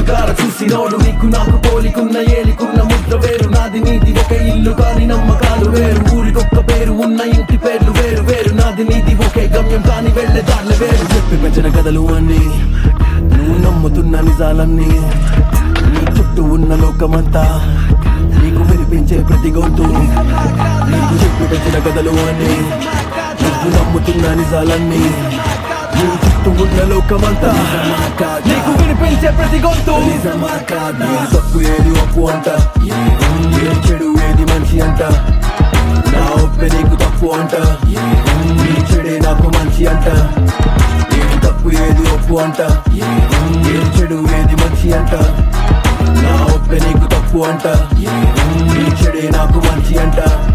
ముందుగాల చూసినోడు నీకు నాకు పోలికున్న ఏలికున్న ముద్ర వేరు నాది నీది ఒక ఇల్లు కాని నమ్మకాలు వేరు ఊరికొక్క పేరు ఉన్న ఇంటి పేర్లు వేరు వేరు నాది నీది ఒకే గమ్యం కాని వెళ్ళే దారులు వేరు చెప్పి పెంచిన కథలు అన్ని నువ్వు నమ్ముతున్న నిజాలన్నీ నీ చుట్టూ ఉన్న లోకమంతా నీకు వినిపించే ప్రతి గొంతు నీకు చెప్పి పెంచిన కథలు అన్ని నువ్వు నమ్ముతున్న నిజాలన్నీ నీ చుట్టూ ఉన్న లోకమంతా నీకు వినిపించే ప్రతి గొంతు నీ తప్పు ఏది ఒప్పు అంట ఏది చెడు ఏది మంచి అంట నా ఒప్పే నీకు తప్పు అంట నీ చెడే నాకు మంచి అంట ఏది తప్పు ఏది ఒప్పు అంట ఏది చెడు ఏది మంచి అంట నా ఒప్పే నీకు తప్పు అంట నీ చెడే నాకు మంచి అంట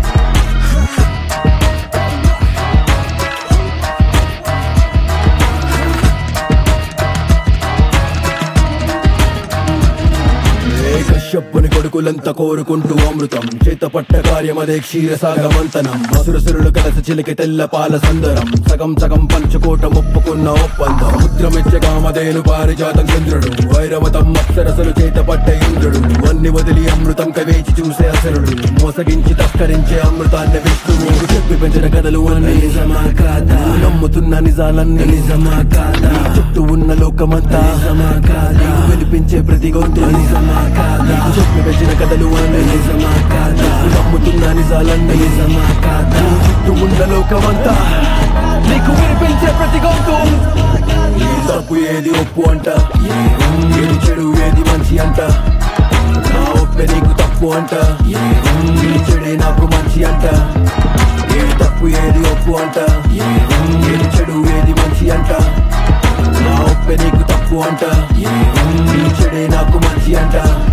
ఏ కశ్యప్పుని కొడుకులంతా కోరుకుంటూ అమృతం చేత పట్ట కార్యమదే క్షీరసాగమంతనం అసురసురులు కలసి చిలికి తెల్ల పాల సందరం సగం సగం పంచుకోట ఒప్పుకున్న ఒప్పందం ముద్రమెచ్చగా మదేను పారిజాతం చంద్రుడు వైరవతం అప్సరసలు చేత పట్ట ఇంద్రుడు అన్ని వదిలి అమృతం కవేచి చూసే అసరుడు మోసగించి తస్కరించే అమృతాన్ని విష్ణువు చెప్పి పెంచిన కథలు అన్ని నిజమా కాదా నమ్ముతున్న నిజాలన్నీ నిజమా కాదా చుట్టూ ఉన్న లోకమంతా నిజమా కాదా వినిపించే ప్రతి గొంతు నిజమా కాదా చెప్పి పెంచిన కథలు అన్ని నిజమా కాదా నమ్ముతున్న నిజాలన్నీ నిజమా కాదా చుట్టూ ఉన్న లోకమంతా నీకు వినిపించే ప్రతి గొంతు నీ తప్పు ఏది ఒప్పు అంట ఏది చెడు ఏది మంచి అంట నా ఒప్పే నీకు తప్పు అంట నీ చెడే నాకు మంచి అంట ఏది తప్పు ఏది ఒప్పు అంట ఏది చెడు ఏది మంచి అంట నా ఒప్పే నీకు తప్పు అంట నీ చెడే నాకు మంచి అంట